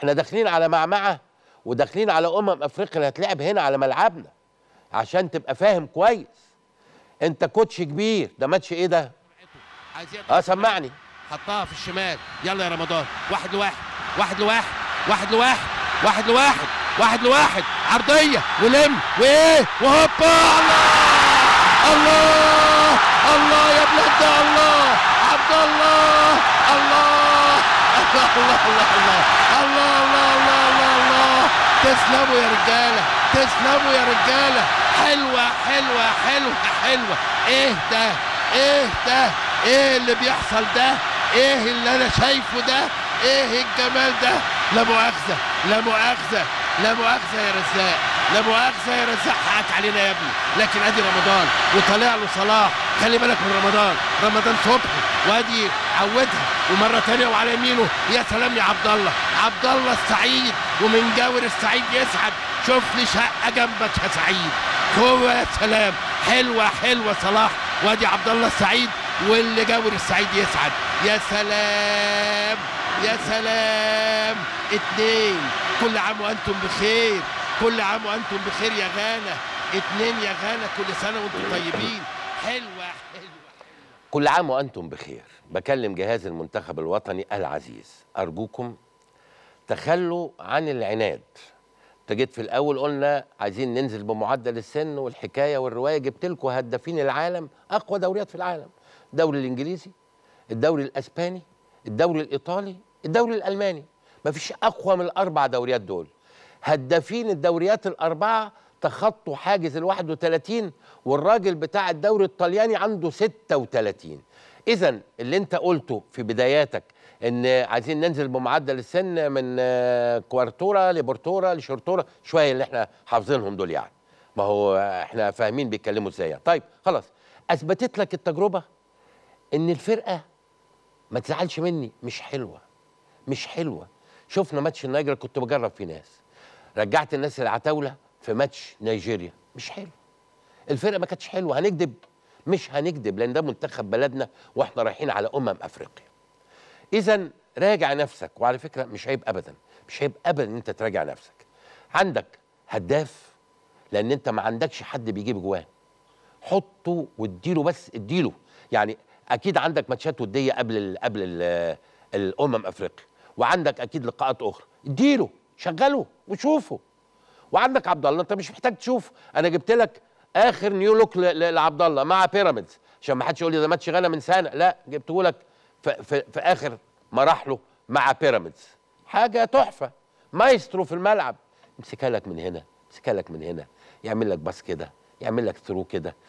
احنا داخلين على معمعه وداخلين على امم افريقيا اللي هتلعب هنا على ملعبنا عشان تبقى فاهم كويس انت كوتش كبير ده ماتش ايه ده عايز يقطع اه سمعني حطها في الشمال يلا يا رمضان واحد لواحد واحد لواحد واحد لواحد واحد لواحد واحد لواحد عرضية ولم وايه وهوبا الله الله الله يا بلاد ده الله عبد الله الله الله الله الله الله الله الله الله الله الله تسلموا يا رجالة تسلموا يا رجالة حلوة حلوة حلوة حلوة ايه ده ايه ده ايه اللي بيحصل ده ايه اللي انا شايفه ده ايه الجمال ده لا مؤاخذة لا مؤاخذة لا مؤاخذة يا رزاق لا مؤاخذة يا رزاق حقك علينا يا ابني لكن ادي رمضان وطالع له صلاح خلي بالك من رمضان رمضان صبحي وادي عودها ومرة تانية وعلى يمينه يا سلام يا عبد الله عبد الله السعيد ومن جاور السعيد يسعد شوف لي شقة جنبك يا سعيد هو يا سلام حلوة حلوة صلاح وادي عبد الله السعيد واللي جاور السعيد يسعد يا سلام يا سلام اتنين كل عام وانتم بخير كل عام وانتم بخير يا غانا اتنين يا غانا كل سنة وانتم طيبين حلوة حلوة كل عام وانتم بخير بكلم جهاز المنتخب الوطني العزيز ارجوكم تخلوا عن العناد انت جيت في الاول قلنا عايزين ننزل بمعدل السن والحكايه والروايه جبت لكم هدافين العالم اقوى دوريات في العالم الدوري الانجليزي الدوري الاسباني الدوري الايطالي الدوري الالماني مفيش اقوى من الاربع دوريات دول هدافين الدوريات الاربعه تخطوا حاجز ال 31 والراجل بتاع الدوري الطلياني عنده 36 اذا اللي انت قلته في بداياتك ان عايزين ننزل بمعدل السن من آه، كوارتورا لبورتورا لشورتورا شويه اللي احنا حافظينهم دول يعني ما هو احنا فاهمين بيتكلموا ازاي يعني. طيب خلاص اثبتت لك التجربه ان الفرقه ما تزعلش مني مش حلوه مش حلوه شفنا ماتش النيجر كنت بجرب فيه ناس رجعت الناس العتاوله في ماتش نيجيريا مش حلو الفرقه ما كانتش حلوه هنكذب مش هنكذب لان ده منتخب بلدنا واحنا رايحين على امم افريقيا اذا راجع نفسك وعلى فكره مش عيب ابدا مش عيب ابدا ان انت تراجع نفسك عندك هداف لان انت ما عندكش حد بيجيب جوان حطه واديله بس اديله يعني اكيد عندك ماتشات وديه قبل ال قبل ال الامم افريقيا وعندك اكيد لقاءات اخرى اديله شغله وشوفه وعندك عبد الله انت مش محتاج تشوف انا جبت لك اخر نيو لوك ل- ل- لعبد الله مع بيراميدز عشان ما حدش يقول لي ده ماتش غانا من سنه لا جبته لك في, في, في اخر مراحله مع بيراميدز حاجه تحفه مايسترو في الملعب يمسكها لك من هنا يمسكها لك من هنا يعمل لك باس كده يعمل لك ثرو كده